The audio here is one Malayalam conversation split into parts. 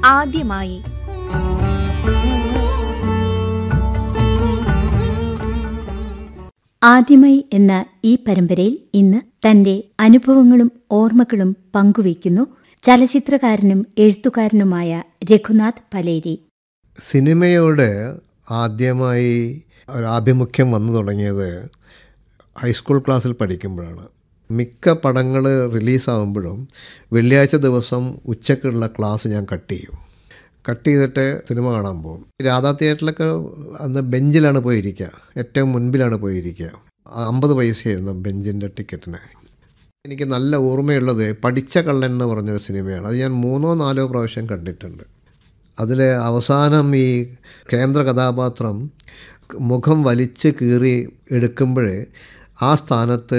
ആദ്യമായി ആദ്യമായി എന്ന ഈ പരമ്പരയിൽ ഇന്ന് തന്റെ അനുഭവങ്ങളും ഓർമ്മകളും പങ്കുവയ്ക്കുന്നു ചലച്ചിത്രകാരനും എഴുത്തുകാരനുമായ രഘുനാഥ് പലേരി സിനിമയോട് ആദ്യമായി ഒരു ആഭിമുഖ്യം വന്നു തുടങ്ങിയത് ഹൈസ്കൂൾ ക്ലാസ്സിൽ പഠിക്കുമ്പോഴാണ് മിക്ക പടങ്ങൾ റിലീസാകുമ്പോഴും വെള്ളിയാഴ്ച ദിവസം ഉച്ചക്കുള്ള ക്ലാസ് ഞാൻ കട്ട് ചെയ്യും കട്ട് ചെയ്തിട്ട് സിനിമ കാണാൻ പോകും രാധാ തിയേറ്ററിലൊക്കെ അന്ന് ബെഞ്ചിലാണ് പോയിരിക്കുക ഏറ്റവും മുൻപിലാണ് പോയിരിക്കുക അമ്പത് പൈസയായിരുന്നു ബെഞ്ചിൻ്റെ ടിക്കറ്റിന് എനിക്ക് നല്ല ഓർമ്മയുള്ളത് പഠിച്ച കള്ളൻ എന്ന് പറഞ്ഞൊരു സിനിമയാണ് അത് ഞാൻ മൂന്നോ നാലോ പ്രാവശ്യം കണ്ടിട്ടുണ്ട് അതിൽ അവസാനം ഈ കേന്ദ്ര കഥാപാത്രം മുഖം വലിച്ച് കീറി എടുക്കുമ്പോഴേ ആ സ്ഥാനത്ത്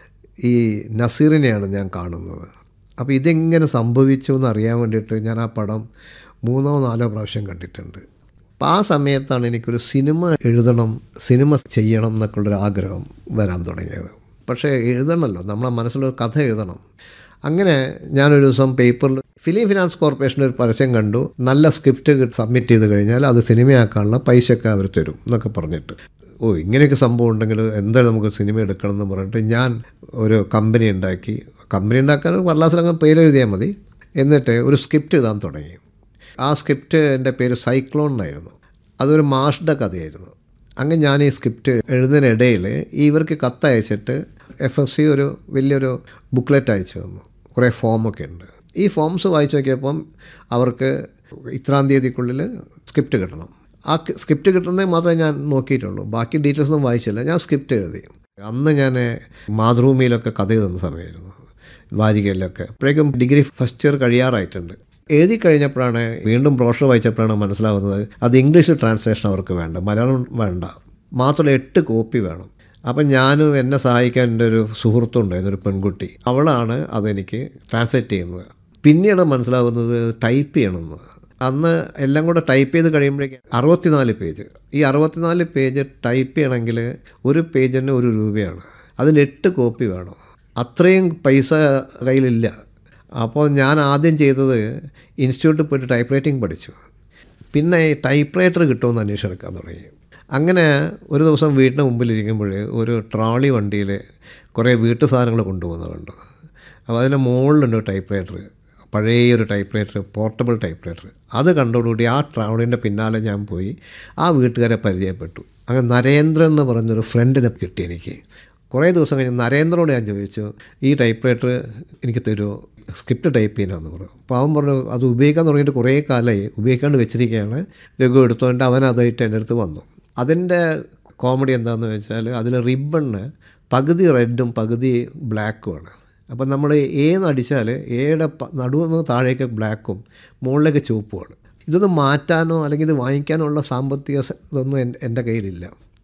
ഈ നസീറിനെയാണ് ഞാൻ കാണുന്നത് അപ്പോൾ ഇതെങ്ങനെ സംഭവിച്ചു എന്ന് അറിയാൻ വേണ്ടിയിട്ട് ഞാൻ ആ പടം മൂന്നോ നാലോ പ്രാവശ്യം കണ്ടിട്ടുണ്ട് അപ്പം ആ സമയത്താണ് എനിക്കൊരു സിനിമ എഴുതണം സിനിമ ചെയ്യണം എന്നൊക്കെയുള്ളൊരു ആഗ്രഹം വരാൻ തുടങ്ങിയത് പക്ഷേ എഴുതണമല്ലോ നമ്മളെ മനസ്സിലൊരു കഥ എഴുതണം അങ്ങനെ ഞാനൊരു ദിവസം പേപ്പറിൽ ഫിലിം ഫിനാൻസ് കോർപ്പറേഷൻ്റെ ഒരു പരസ്യം കണ്ടു നല്ല സ്ക്രിപ്റ്റ് സബ്മിറ്റ് ചെയ്ത് കഴിഞ്ഞാൽ അത് സിനിമയാക്കാനുള്ള പൈസയൊക്കെ അവർ തരും എന്നൊക്കെ പറഞ്ഞിട്ട് ഓ ഇങ്ങനെയൊക്കെ സംഭവം ഉണ്ടെങ്കിൽ എന്തായാലും നമുക്ക് സിനിമ എടുക്കണം എന്ന് പറഞ്ഞിട്ട് ഞാൻ ഒരു കമ്പനി ഉണ്ടാക്കി കമ്പനി ഉണ്ടാക്കാൻ ഒരു കടലാസിലങ്ങ് പേര് എഴുതിയാൽ മതി എന്നിട്ട് ഒരു സ്ക്രിപ്റ്റ് എഴുതാൻ തുടങ്ങി ആ സ്ക്രിപ്റ്റ് എൻ്റെ പേര് സൈക്ലോൺ എന്നായിരുന്നു അതൊരു മാഷ്ടെ കഥയായിരുന്നു അങ്ങനെ ഞാൻ ഈ സ്ക്രിപ്റ്റ് എഴുതുന്നതിനിടയിൽ ഇവർക്ക് കത്തയച്ചിട്ട് എഫ് എഫ് സി ഒരു വലിയൊരു ബുക്ക്ലെറ്റ് അയച്ചു തന്നു കുറേ ഫോമൊക്കെ ഉണ്ട് ഈ ഫോംസ് വായിച്ചു നോക്കിയപ്പം അവർക്ക് ഇത്രാം തീയതിക്കുള്ളിൽ സ്ക്രിപ്റ്റ് കിട്ടണം ആ സ്ക്രിപ്റ്റ് കിട്ടുന്നത് മാത്രമേ ഞാൻ നോക്കിയിട്ടുള്ളൂ ബാക്കി ഡീറ്റെയിൽസ് ഒന്നും വായിച്ചില്ല ഞാൻ സ്ക്രിപ്റ്റ് എഴുതി അന്ന് ഞാൻ മാതൃഭൂമിയിലൊക്കെ കഥ എഴുതുന്ന സമയമായിരുന്നു വാരികയിലൊക്കെ അപ്പോഴേക്കും ഡിഗ്രി ഫസ്റ്റ് ഇയർ കഴിയാറായിട്ടുണ്ട് എഴുതി കഴിഞ്ഞപ്പോഴാണ് വീണ്ടും ബ്രോഷർ വായിച്ചപ്പോഴാണ് മനസ്സിലാവുന്നത് അത് ഇംഗ്ലീഷ് ട്രാൻസ്ലേഷൻ അവർക്ക് വേണ്ട മലയാളം വേണ്ട മാത്രമല്ല എട്ട് കോപ്പി വേണം അപ്പം ഞാനും എന്നെ സഹായിക്കാൻ എൻ്റെ ഒരു സുഹൃത്തുണ്ടായിരുന്നു ഒരു പെൺകുട്ടി അവളാണ് അതെനിക്ക് ട്രാൻസ്ലേറ്റ് ചെയ്യുന്നത് പിന്നീട് മനസ്സിലാവുന്നത് ടൈപ്പ് ചെയ്യണമെന്ന് അന്ന് എല്ലാം കൂടെ ടൈപ്പ് ചെയ്ത് കഴിയുമ്പോഴേക്ക് അറുപത്തിനാല് പേജ് ഈ അറുപത്തിനാല് പേജ് ടൈപ്പ് ചെയ്യണമെങ്കിൽ ഒരു പേജിന് ഒരു രൂപയാണ് അതിന് എട്ട് കോപ്പി വേണം അത്രയും പൈസ കയ്യിലില്ല അപ്പോൾ ഞാൻ ആദ്യം ചെയ്തത് ഇൻസ്റ്റിറ്റ്യൂട്ടിൽ പോയിട്ട് ടൈപ്പ് റൈറ്റിംഗ് പഠിച്ചു പിന്നെ ടൈപ്പ് റൈറ്റർ കിട്ടുമെന്ന് അന്വേഷിച്ചെടുക്കാൻ തുടങ്ങി അങ്ങനെ ഒരു ദിവസം വീടിന് മുമ്പിലിരിക്കുമ്പോൾ ഒരു ട്രോളി വണ്ടിയിൽ കുറേ വീട്ടു സാധനങ്ങൾ കൊണ്ടുപോകുന്നത് കണ്ടു അപ്പോൾ അതിൻ്റെ മുകളിലുണ്ട് ടൈപ്പ് റൈറ്റർ പഴയ ഒരു typewriter portable typewriter അത് കണ്ടോടുകൂടി ആ ട്രാവലിൻ്റെ പിന്നാലെ ഞാൻ പോയി ആ വീട്ടുകാരെ പരിചയപ്പെട്ടു അങ്ങനെ നരേന്ദ്രൻ എന്ന് പറഞ്ഞൊരു ഫ്രണ്ടിനെ കിട്ടി എനിക്ക് കുറേ ദിവസം കഴിഞ്ഞ് നരേന്ദ്രനോട് ഞാൻ ചോദിച്ചു ഈ ടൈപ്പ് റൈറ്റർ എനിക്ക് തരുമോ സ്ക്രിപ്റ്റ് ടൈപ്പ് ചെയ്യാനെന്ന് പറഞ്ഞു അപ്പോൾ അവൻ പറഞ്ഞു അത് ഉപയോഗിക്കാൻ തുടങ്ങിയിട്ട് കുറേ കാലമായി ഉപയോഗിക്കാണ്ട് വെച്ചിരിക്കുകയാണ് രഘു എടുത്തുകൊണ്ട് അവൻ അതായിട്ട് എൻ്റെ അടുത്ത് വന്നു അതിൻ്റെ കോമഡി എന്താണെന്ന് വെച്ചാൽ അതിൽ റിബണ് പകുതി റെഡും പകുതി ബ്ലാക്കുമാണ് അപ്പം നമ്മൾ ഏന്ന് അടിച്ചാൽ ഏയുടെ നടുവെന്ന് താഴേക്ക് ബ്ലാക്കും മുകളിലേക്ക് ചുവപ്പുമാണ് ഇതൊന്ന് മാറ്റാനോ അല്ലെങ്കിൽ ഇത് വാങ്ങിക്കാനോ ഉള്ള സാമ്പത്തിക ഇതൊന്നും എൻ്റെ കയ്യിലില്ല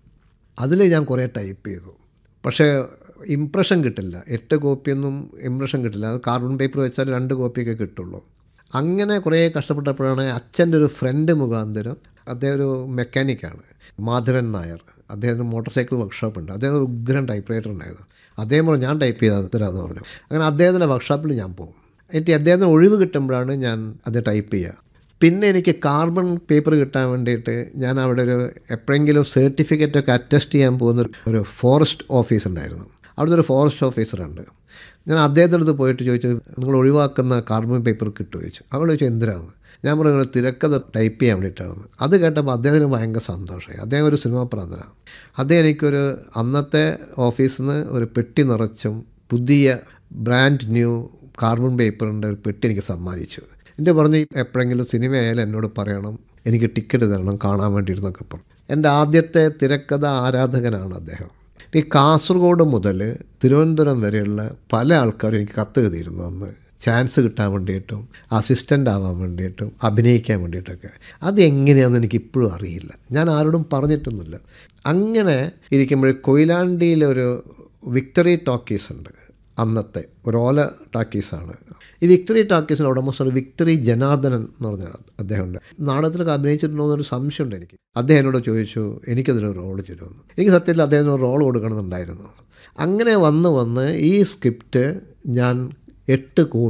അതിൽ ഞാൻ കുറേ ടൈപ്പ് ചെയ്തു പക്ഷേ ഇംപ്രഷൻ കിട്ടില്ല എട്ട് കോപ്പിയൊന്നും ഇംപ്രഷൻ കിട്ടില്ല അത് കാർബൺ പേപ്പർ വെച്ചാൽ രണ്ട് കോപ്പിയൊക്കെ കിട്ടുള്ളൂ അങ്ങനെ കുറേ കഷ്ടപ്പെട്ടപ്പോഴാണ് അച്ഛൻ്റെ ഒരു ഫ്രണ്ട് മുഖാന്തരം അദ്ദേഹം ഒരു മെക്കാനിക്കാണ് മാധവൻ നായർ അദ്ദേഹത്തിന് മോട്ടോർ സൈക്കിൾ വർക്ക്ഷോപ്പ് ഉണ്ട് അദ്ദേഹം ഒരു ഉഗ്രൻ ടൈപ്പ് റൈറ്റർ ഉണ്ടായിരുന്നു അദ്ദേഹം പറഞ്ഞു ഞാൻ ടൈപ്പ് ചെയ്താൽ തരാമെന്ന് പറഞ്ഞു അങ്ങനെ അദ്ദേഹത്തിൻ്റെ വർക്ക്ഷോപ്പിൽ ഞാൻ പോകും എനിക്ക് അദ്ദേഹത്തിന് ഒഴിവ് കിട്ടുമ്പോഴാണ് ഞാൻ അത് ടൈപ്പ് ചെയ്യുക പിന്നെ എനിക്ക് കാർബൺ പേപ്പർ കിട്ടാൻ വേണ്ടിയിട്ട് ഞാൻ അവിടെ ഒരു എപ്പോഴെങ്കിലും സർട്ടിഫിക്കറ്റ് ഒക്കെ അറ്റസ്റ്റ് ചെയ്യാൻ പോകുന്ന ഒരു ഫോറസ്റ്റ് ഓഫീസ് ഉണ്ടായിരുന്നു അവിടുത്തെ ഒരു ഫോറസ്റ്റ് ഓഫീസറുണ്ട് ഞാൻ അദ്ദേഹത്തിൻ്റെ അടുത്ത് പോയിട്ട് ചോദിച്ചു നിങ്ങൾ ഒഴിവാക്കുന്ന കാർബൺ പേപ്പർ കിട്ടുമോ ചോദിച്ചു അവൾ ചോദിച്ചു എന്തിനാണ് ഞാൻ പറഞ്ഞു തിരക്കഥ ടൈപ്പ് ചെയ്യാൻ വേണ്ടിയിട്ടാണ് അത് കേട്ടപ്പോൾ അദ്ദേഹത്തിന് ഭയങ്കര സന്തോഷമായി അദ്ദേഹം ഒരു സിനിമാ പ്രാന്തനാണ് അദ്ദേഹം എനിക്കൊരു അന്നത്തെ ഓഫീസിൽ നിന്ന് ഒരു പെട്ടി നിറച്ചും പുതിയ ബ്രാൻഡ് ന്യൂ കാർബൺ പേപ്പറിൻ്റെ ഒരു പെട്ടി എനിക്ക് സമ്മാനിച്ചു എൻ്റെ പറഞ്ഞു എപ്പോഴെങ്കിലും സിനിമ ആയാലും എന്നോട് പറയണം എനിക്ക് ടിക്കറ്റ് തരണം കാണാൻ വേണ്ടിയിരുന്നൊക്കെ പറഞ്ഞു എൻ്റെ ആദ്യത്തെ തിരക്കഥ ആരാധകനാണ് അദ്ദേഹം ഈ കാസർഗോഡ് മുതൽ തിരുവനന്തപുരം വരെയുള്ള പല ആൾക്കാരും എനിക്ക് കത്തെഴുതിയിരുന്നു അന്ന് ചാൻസ് കിട്ടാൻ വേണ്ടിയിട്ടും അസിസ്റ്റൻ്റ് ആവാൻ വേണ്ടിയിട്ടും അഭിനയിക്കാൻ വേണ്ടിയിട്ടൊക്കെ അത് എങ്ങനെയാണെന്ന് എനിക്ക് ഇപ്പോഴും അറിയില്ല ഞാൻ ആരോടും പറഞ്ഞിട്ടൊന്നുമില്ല അങ്ങനെ ഇരിക്കുമ്പോൾ കൊയിലാണ്ടിയിലൊരു വിക്ടറി ടോക്കീസ് ഉണ്ട് അന്നത്തെ ഒരു ഓല ടാക്കീസാണ് ഈ വിക്ടറി ടാക്കീസിൻ്റെ ഉടമസ്ഥർ വിക്ടറി ജനാർദ്ദനൻ എന്ന് പറഞ്ഞ അദ്ദേഹമുണ്ട് നാടകത്തിലൊക്കെ അഭിനയിച്ചിട്ടുണ്ടോ എന്നൊരു സംശയമുണ്ട് എനിക്ക് അദ്ദേഹം എന്നോട് ചോദിച്ചു എനിക്കതിനൊരു റോൾ തരുമെന്ന് എനിക്ക് സത്യത്തിൽ അദ്ദേഹത്തിന് ഒരു റോൾ കൊടുക്കണമെന്നുണ്ടായിരുന്നു അങ്ങനെ വന്ന് വന്ന് ഈ സ്ക്രിപ്റ്റ് ഞാൻ എട്ട് കോപ്പി